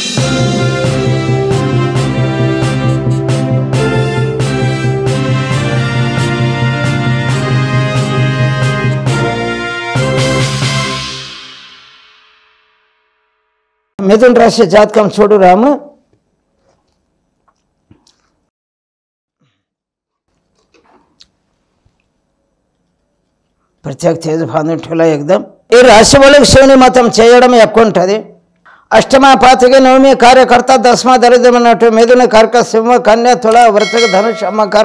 మిథున్ రాశి జాతకం చూడు రాము ప్రత్యేక తేజ్ బాంధుఠుల ఎగ్దాం ఈ రాశి వాళ్ళకి శివుని మతం చేయడం ఎక్కువ ఉంటుంది అష్టమ పాతిక నవమి కార్యకర్త దశమ దరిద్రమైనట్టు మిథున కర్క సింహ కన్య తుల వృత్తక ధనుష్ అమ్మకర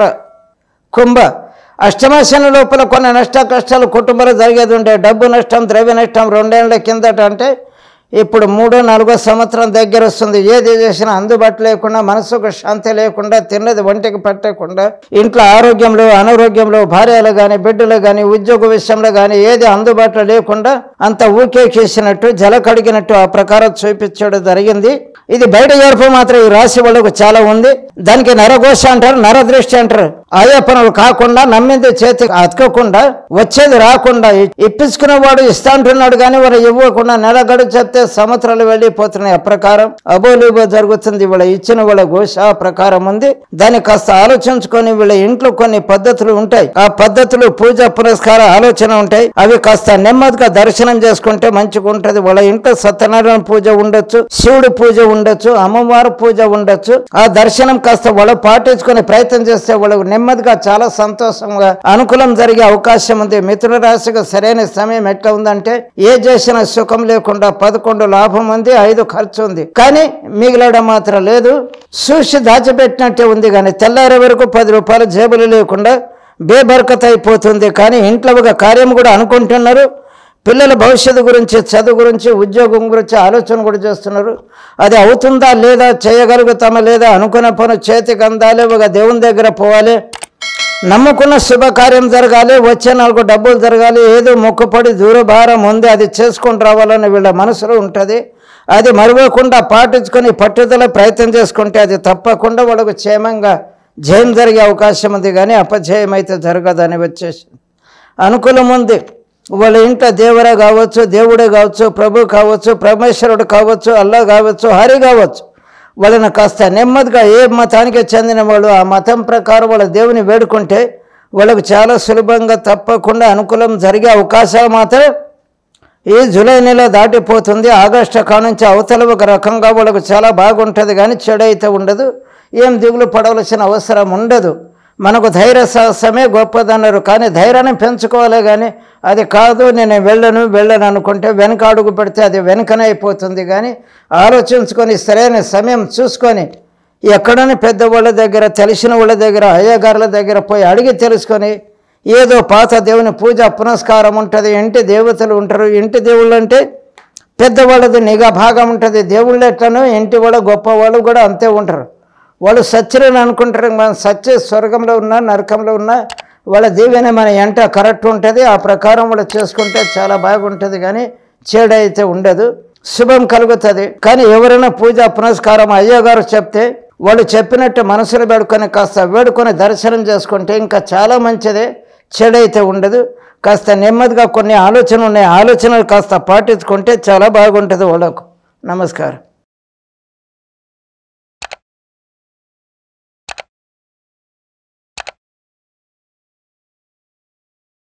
కుంభ అష్టమశని లోపల కొన్ని నష్ట కష్టాలు కుటుంబాలు జరిగేది ఉండే డబ్బు నష్టం ద్రవ్య నష్టం రెండేళ్ల కిందట అంటే ఇప్పుడు మూడో నాలుగో సంవత్సరం దగ్గర వస్తుంది ఏది చేసినా అందుబాటు లేకుండా మనసుకు శాంతి లేకుండా తిన్నది ఒంటికి పట్టకుండా ఇంట్లో ఆరోగ్యంలో అనారోగ్యంలో భార్యలు కానీ బిడ్డలు కానీ ఉద్యోగ విషయంలో కానీ ఏది అందుబాటులో లేకుండా అంత ఊకేకేసినట్టు జల కడిగినట్టు ఆ ప్రకారం చూపించడం జరిగింది ఇది బయట ఏర్పు మాత్రం ఈ రాశి వాళ్ళకు చాలా ఉంది దానికి నరఘోష అంటారు నరదృష్టి అంటారు ఆయా పనులు కాకుండా నమ్మింది చేతికి అతకకుండా వచ్చేది రాకుండా ఇప్పించుకునేవాడు ఇస్తా అంటున్నాడు కానీ వారు ఇవ్వకుండా నెల గడు చెప్తే సంవత్సరాలు వెళ్ళిపోతున్నాయి ఆ ప్రకారం అబోలిబో జరుగుతుంది వీళ్ళ ఇచ్చిన వాళ్ళ ఘోష ఆ ప్రకారం ఉంది దాన్ని కాస్త ఆలోచించుకొని వీళ్ళ ఇంట్లో కొన్ని పద్ధతులు ఉంటాయి ఆ పద్ధతులు పూజ పురస్కార ఆలోచన ఉంటాయి అవి కాస్త నెమ్మదిగా దర్శనం చేసుకుంటే మంచిగా ఉంటది వాళ్ళ ఇంట్లో సత్యనారాయణ పూజ ఉండొచ్చు శివుడి పూజ ఉండొచ్చు అమ్మవారి పూజ ఉండొచ్చు ఆ దర్శనం కాస్త వాళ్ళు పాటించుకొని ప్రయత్నం చేస్తే వాళ్ళకు నెమ్మదిగా చాలా సంతోషంగా అనుకూలం జరిగే అవకాశం ఉంది మిత్రుల రాశికి సరైన సమయం ఎట్లా ఉందంటే ఏ చేసిన సుఖం లేకుండా పదకొండు లాభం ఉంది ఐదు ఖర్చు ఉంది కానీ మిగిలడం మాత్రం లేదు చూసి దాచిపెట్టినట్టే ఉంది కానీ తెల్లారే వరకు పది రూపాయలు జేబులు లేకుండా బేబర్కత్ అయిపోతుంది కానీ ఇంట్లో ఒక కార్యం కూడా అనుకుంటున్నారు పిల్లల భవిష్యత్తు గురించి చదువు గురించి ఉద్యోగం గురించి ఆలోచన కూడా చేస్తున్నారు అది అవుతుందా లేదా చేయగలుగుతామా లేదా అనుకున్న పని చేతికి అందాలి ఒక దేవుని దగ్గర పోవాలి నమ్ముకున్న శుభకార్యం జరగాలి వచ్చే నాలుగు డబ్బులు జరగాలి ఏదో మొక్కుపడి దూరభారం ఉంది అది చేసుకొని రావాలని వీళ్ళ మనసులో ఉంటుంది అది మరవకుండా పాటించుకొని పట్టుదల ప్రయత్నం చేసుకుంటే అది తప్పకుండా వాళ్ళకు క్షేమంగా జయం జరిగే అవకాశం ఉంది కానీ అపజయం అయితే జరగదని వచ్చేసి అనుకూలం ఉంది వాళ్ళ ఇంట్లో దేవర కావచ్చు దేవుడే కావచ్చు ప్రభు కావచ్చు పరమేశ్వరుడు కావచ్చు అల్లా కావచ్చు హరి కావచ్చు వాళ్ళని కాస్త నెమ్మదిగా ఏ మతానికి చెందిన వాళ్ళు ఆ మతం ప్రకారం వాళ్ళ దేవుని వేడుకుంటే వాళ్ళకు చాలా సులభంగా తప్పకుండా అనుకూలం జరిగే అవకాశాలు మాత్రం ఈ జూలై నెల దాటిపోతుంది ఆగస్టు కా నుంచి అవతల ఒక రకంగా వాళ్ళకు చాలా బాగుంటుంది కానీ చెడు అయితే ఉండదు ఏం దిగులు పడవలసిన అవసరం ఉండదు మనకు ధైర్య సాహసమే గొప్పదన్నారు కానీ ధైర్యాన్ని పెంచుకోవాలి కానీ అది కాదు నేను వెళ్ళను వెళ్ళను అనుకుంటే వెనక అడుగు పెడితే అది వెనకనే అయిపోతుంది కానీ ఆలోచించుకొని సరైన సమయం చూసుకొని ఎక్కడని పెద్దవాళ్ళ దగ్గర తెలిసిన వాళ్ళ దగ్గర అయ్యగారుల దగ్గర పోయి అడిగి తెలుసుకొని ఏదో పాత దేవుని పూజ పునస్కారం ఉంటుంది ఇంటి దేవతలు ఉంటారు ఇంటి దేవుళ్ళు అంటే పెద్దవాళ్ళది నిఘా భాగం ఉంటుంది దేవుళ్ళు ఎట్లనో ఇంటి వాళ్ళ గొప్పవాళ్ళు కూడా అంతే ఉంటారు వాళ్ళు సత్యులని అనుకుంటారు మనం సత్య స్వర్గంలో ఉన్నా నరకంలో ఉన్నా వాళ్ళ దీవెన మన ఎంట కరెక్ట్ ఉంటుంది ఆ ప్రకారం వాళ్ళు చేసుకుంటే చాలా బాగుంటుంది కానీ చెడు అయితే ఉండదు శుభం కలుగుతుంది కానీ ఎవరైనా పూజ పునస్కారం అయ్యగారు చెప్తే వాళ్ళు చెప్పినట్టు మనసులో వేడుకొని కాస్త వేడుకొని దర్శనం చేసుకుంటే ఇంకా చాలా మంచిదే చెడైతే ఉండదు కాస్త నెమ్మదిగా కొన్ని ఆలోచనలు ఉన్నాయి ఆలోచనలు కాస్త పాటించుకుంటే చాలా బాగుంటుంది వాళ్ళకు నమస్కారం